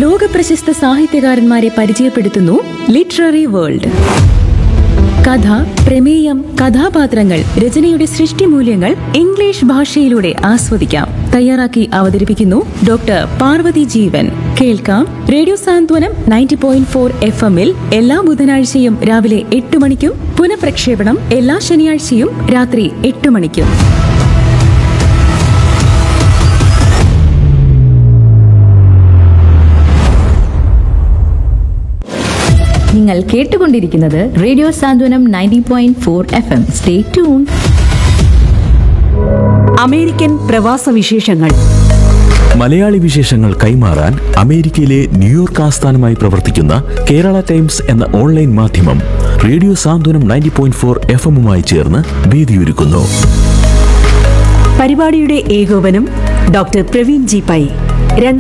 ലോകപ്രശസ്ത സാഹിത്യകാരന്മാരെ പരിചയപ്പെടുത്തുന്നു literary world കഥ പ്രമേയം കഥാപാത്രങ്ങൾ രചനയുടെ സൃഷ്ടിമൂല്യങ്ങൾ ഇംഗ്ലീഷ് ഭാഷയിലൂടെ ആസ്വദിക്കാം തയ്യാറാക്കി അവതരിപ്പിക്കുന്നു ഡോക്ടർ പാർവതി ജീവൻ കേൾക്കാം radio Santhwanam ninety point four F എമ്മിൽ എല്ലാ ബുധനാഴ്ചയും രാവിലെ എട്ട് മണിക്കും പുനഃപ്രക്ഷേപണം എല്ലാ ശനിയാഴ്ചയും രാത്രി എട്ട് മണിക്കും നിങ്ങൾ കേട്ടുകൊണ്ടിരിക്കുന്നത് radio Santhwanam ninety point four F M stay tune American പ്രവാസ വിശേഷങ്ങൾ മലയാളി വിശേഷങ്ങൾ കൈമാറാൻ അമേരിക്കയിലെ ന്യൂയോർക്ക് ആസ്ഥാനമായി പ്രവർത്തിക്കുന്ന കേരള ടൈംസ് എന്ന ഓൺലൈൻ മാധ്യമം radio Santhwanam ninety point four F എമ്മുമായി ചേർന്ന് വേദിയൊരുക്കുന്നു പരിപാടിയുടെ ഏകോപനം ഡോക്ടർ പ്രവീൺ ജി പൈ